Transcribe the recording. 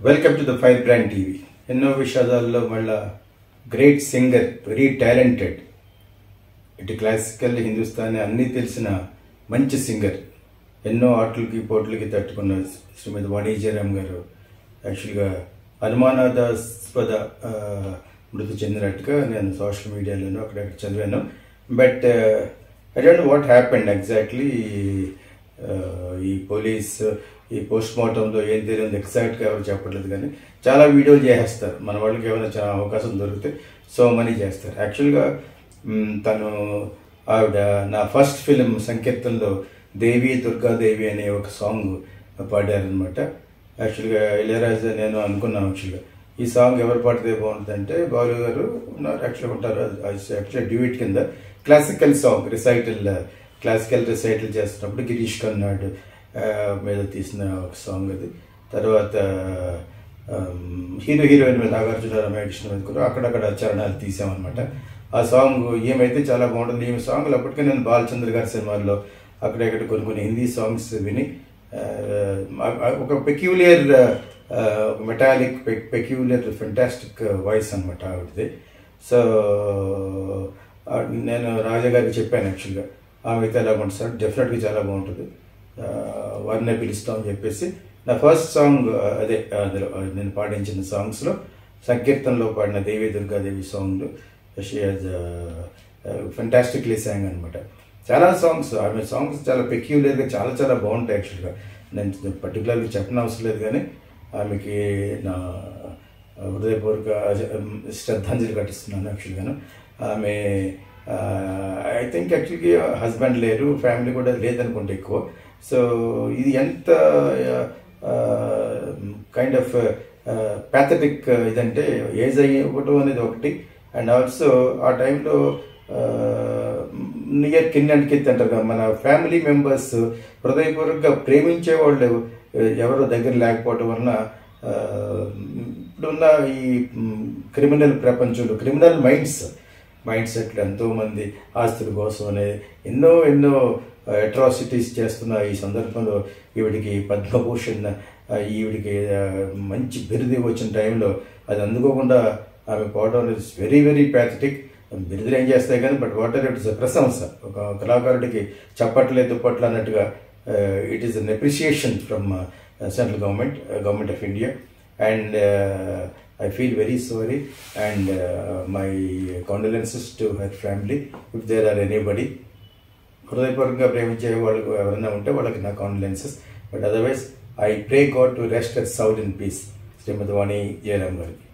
welcome to the fire brand TV ఎన్నో విషయాల్లో మళ్ళా గ్రేట్ సింగర్ వెరీ టాలెంటెడ్ ఇటు క్లాసికల్ హిందుస్థానీ అన్నీ తెలిసిన మంచి సింగర్ ఎన్నో ఆటలకి పోట్లకి తట్టుకున్న శ్రీమతి వాణిజ్యరామ్ గారు యాక్చువల్గా అనుమానాదాస్పద ఆ, మృతి చెందినట్టుగా నేను సోషల్ మీడియాలోనూ అక్కడక్కడ చదివాను but I don't what happened exactly ఈ పోలీస్ ఈ పోస్ట్ మార్టంలో ఏం తెలియదు ఎగ్జాక్ట్గా ఎవరు చెప్పట్లేదు కానీ చాలా వీడియోలు చేసేస్తారు మన వాళ్ళకి ఏమైనా చాలా అవకాశం దొరికితే సో మనీ చేస్తారు యాక్చువల్గా మ్, తను ఆవిడ నా ఫస్ట్ ఫిలిం సంకీర్తనలో దేవి దుర్గాదేవి అనే ఒక సాంగ్ పాడారనమాట యాక్చువల్గా ఇళయరాజా నేను అనుకున్నాను యాక్చువల్గా ఈ సాంగ్ ఎవరు పాడితే బాగుంటుందంటే బాలు గారు ఉన్నారు యాక్చువల్గా ఉంటారు యాక్చువల్గా డ్యూయిట్ కింద classical song recital classical recital చేస్తున్నప్పుడు గిరీష్ కర్నాడ్ ఆ, మీద తీసిన ఒక సాంగ్ అది తర్వాత హీరో హీరోయిన్ మీద నాగార్జున రమేకృష్ణ మీద కూడా అక్కడక్కడ చరణాలు తీసామన్నమాట ఆ సాంగ్ ఏమైతే చాలా బాగుంటుంది ఈ సాంగ్లు అప్పటికే నేను బాలచంద్ర గారి సినిమాల్లో అక్కడెక్కడ కొన్ని కొన్ని హిందీ సాంగ్స్ విని ఆ, ఆ- ఒక peculiar metallic peculiar fantastic voice అనమాట ఆవిడది సో ఆ, నేను రాజా గారికి చెప్పాను యాక్చువల్గా ఆమె అయితే ఎలా ఉంటుంది సార్ డెఫినెట్గా చాలా బాగుంటుంది ఆ, వారినే పిలుస్తామని చెప్పేసి నా ఫస్ట్ సాంగ్ అదే అందులో నేను పాడించిన సాంగ్స్లో సంకీర్తనలో పాడిన Devi Durgadevi song she has fantastically sung అనమాట చాలా సాంగ్స్ ఆమె సాంగ్స్ చాలా పెక్యులర్గా చాలా చాలా బాగుంటాయి యాక్చువల్గా నేను పర్టికులర్గా చెప్పిన అవసరం లేదు కానీ ఆమెకి నా హృదయపూర్వక శ్రద్ధాంజలి ఘటిస్తున్నాను యాక్చువల్గాను ఆమె ఐ థింక్ యాక్చువల్గా హస్బెండ్ లేరు ఫ్యామిలీ కూడా లేదనుకుంటే ఎక్కువ సో ఇది ఎంత కైండ్ ఆఫ్ ప్యాథటిక్ ఇదంటే ఏజ్ అయ్యవటం అనేది ఒకటి అండ్ ఆల్సో ఆ టైంలో నియర్ కిన్ అండ్ కిత్ అంటారు కదా మన ఫ్యామిలీ మెంబర్స్ హృదయపూర్వకంగా ప్రేమించే వాళ్ళు ఎవరో దగ్గర లేకపోవడం వలన ఆ, ఇప్పుడున్న ఈ క్రిమినల్ ప్రపంచంలో క్రిమినల్ మైండ్స్ మైండ్ సెట్లు ఎంతో మంది ఆస్తుల కోసం అనే ఎన్నో ఎన్నో అట్రాసిటీస్ చేస్తున్న ఈ సందర్భంలో ఈవిడికి పద్మభూషణ్ ఆ, ఈవిడికి ఆ, మంచి బిరుదు వచ్చిన టైంలో అది అందుకోకుండా ఆమె పోవడం అనేది వెరీ వెరీ ప్యాథటిక్ బిరుదులు ఏం చేస్తాయి కానీ బట్ వాటర్ ఇట్ ఇస్ ప్రశంస ఒక కళాకారుడికి చప్పట్లే దుప్పట్లు అన్నట్టుగా it is an appreciation from central government government of India and I feel very sorry and my condolences to her family if there are anybody హృదయపూర్వకంగా ప్రేమించే వాళ్ళు ఎవరైనా ఉంటే వాళ్ళకి నా confidences but otherwise I pray God to rest at soul in peace Srimathi Vani Jayaram గారికి